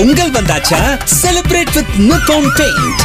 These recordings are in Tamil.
பொங்கல் வந்தாச்சா celebrate with Nippon paint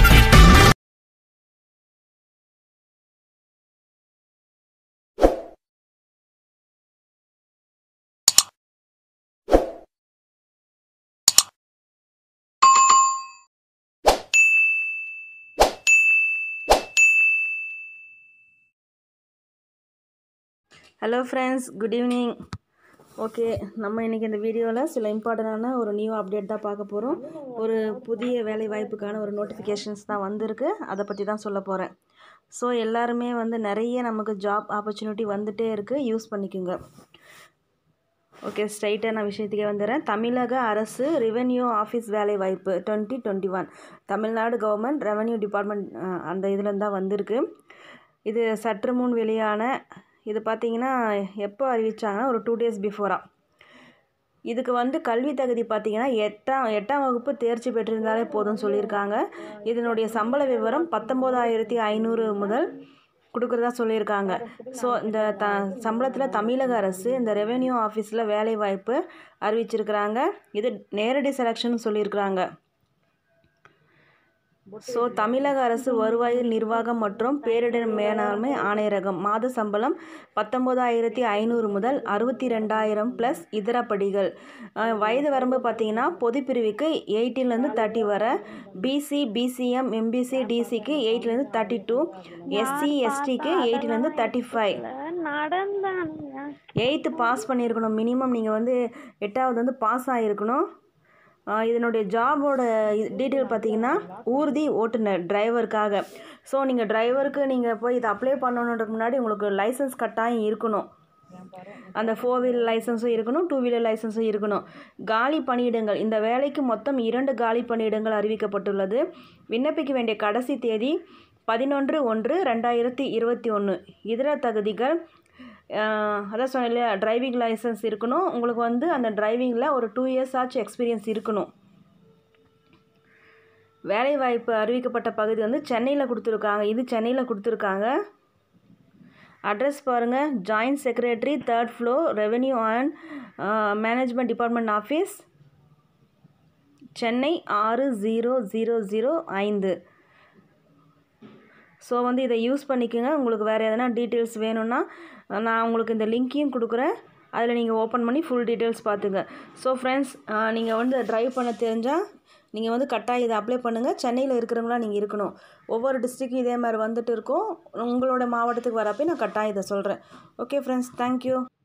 hello friends good evening okay நம்ம இன்றைக்கி இந்த வீடியோவில் சில இம்பார்ட்டண்டான ஒரு நியூ அப்டேட் தான் பார்க்க போகிறோம் ஒரு புதிய வேலை வாய்ப்புக்கான ஒரு நோட்டிஃபிகேஷன்ஸ் தான் வந்திருக்கு அதை பற்றி தான் சொல்ல போகிறேன் ஸோ எல்லாருமே வந்து நிறைய நமக்கு ஜாப் ஆப்பர்ச்சுனிட்டி வந்துகிட்டே இருக்குது யூஸ் பண்ணிக்கோங்க ஓகே ஸ்ட்ரைட்டாக நான் விஷயத்துக்கே வந்துடுறேன் தமிழக அரசு ரெவென்யூ ஆஃபீஸ் வேலை வாய்ப்பு twenty twenty one Tamil Nadu government revenue department அந்த இதுலேருந்து தான் வந்திருக்கு இது சற்று முன் வெளியான இது பார்த்தீங்கன்னா எப்போ அறிவிச்சாங்கன்னா ஒரு டூ டேஸ் பிஃபோரா இதுக்கு வந்து கல்வி தகுதி பார்த்தீங்கன்னா எட்டாம் எட்டாம் வகுப்பு தேர்ச்சி பெற்றிருந்தாலே போதும்னு சொல்லியிருக்காங்க இதனுடைய சம்பள விவரம் பத்தொம்போதாயிரத்தி ஐநூறு முதல் கொடுக்குறதா சொல்லியிருக்காங்க ஸோ இந்த த சம்பளத்தில் தமிழக அரசு இந்த ரெவென்யூ ஆஃபீஸில் வேலை வாய்ப்பு அறிவிச்சிருக்கிறாங்க இது நேரடி செலெக்ஷன் சொல்லியிருக்கிறாங்க ஸோ தமிழக அரசு வருவாய் நிர்வாகம் மற்றும் பேரிடர் மேலாண்மை ஆணையரகம் மாத சம்பளம் பத்தொம்போதாயிரத்தி ஐநூறு முதல் அறுபத்தி ரெண்டாயிரம் ப்ளஸ் இதர படிகள் அஹ் வயது வரம்பு பார்த்தீங்கன்னா பொதுப்பிரிவுக்கு எயிட்டிலேருந்து தேர்ட்டி வர பிசி பிசிஎம் எம்பிசி டிசிக்கு எயிட்லேருந்து தேர்ட்டி டூ எஸ்சி எஸ்டிக்கு எயிட்லேருந்து தேர்ட்டி ஃபைவ் நடந்தானுங்க எயித்து பாஸ் பண்ணியிருக்கணும் மினிமம் நீங்கள் வந்து எட்டாவது வந்து பாஸ் ஆகிருக்கணும் ஆஹ் இதனுடைய ஜாபோட டீட்டெயில் பார்த்தீங்கன்னா ஊர்தி ஓட்டுநர் டிரைவருக்காக ஸோ நீங்கள் டிரைவருக்கு நீங்கள் போய் இதை அப்ளை பண்ணணுன்றதுக்கு முன்னாடி உங்களுக்கு லைசன்ஸ் கட்டாயம் இருக்கணும் அந்த ஃபோர் வீலர் லைசன்ஸும் இருக்கணும் டூ வீலர் லைசன்ஸும் இருக்கணும் காலி பணியிடங்கள் இந்த வேலைக்கு மொத்தம் இரண்டு காலி பணியிடங்கள் அறிவிக்கப்பட்டுள்ளது விண்ணப்பிக்க வேண்டிய கடைசி தேதி பதினொன்று ஒன்று ரெண்டாயிரத்தி இருபத்தி ஒன்று இதர தகுதிகள் ஆஹ் அதான் சொன்னேன் இல்லையா டிரைவிங் லைசன்ஸ் இருக்கணும் உங்களுக்கு வந்து அந்த டிரைவிங்கில் ஒரு டூ இயர்ஸ் ஆச்சு எக்ஸ்பீரியன்ஸ் இருக்கணும் வேலைவாய்ப்பு அறிவிக்கப்பட்ட பகுதி வந்து சென்னையில் கொடுத்துருக்காங்க இது சென்னையில் கொடுத்துருக்காங்க அட்ரஸ் பாருங்கள் joint secretary third floor revenue and management department office Chennai ஆறு ஜீரோ ஜீரோ ஜீரோ ஐந்து ஸோ வந்து இதை யூஸ் பண்ணிக்கோங்க உங்களுக்கு வேறு எதனா டீட்டெயில்ஸ் வேணும்னா நான் உங்களுக்கு இந்த லிங்க்கையும் கொடுக்குறேன் அதில் நீங்கள் ஓப்பன் பண்ணி ஃபுல் டீட்டெயில்ஸ் பார்த்துங்க ஸோ ஃப்ரெண்ட்ஸ் நீங்கள் வந்து ட்ரைவ் பண்ண தெரிஞ்சால் நீங்கள் வந்து கட்டாயம் இதை அப்ளை பண்ணுங்கள் சென்னையில் இருக்கிறவங்களா நீங்கள் இருக்கணும் ஒவ்வொரு டிஸ்ட்ரிக்கும் இதே மாதிரி வந்துட்டு இருக்கும் உங்களோட மாவட்டத்துக்கு வரப்போ நான் கட்டாயம் இதை சொல்கிறேன் ஓகே ஃப்ரெண்ட்ஸ் தேங்க்யூ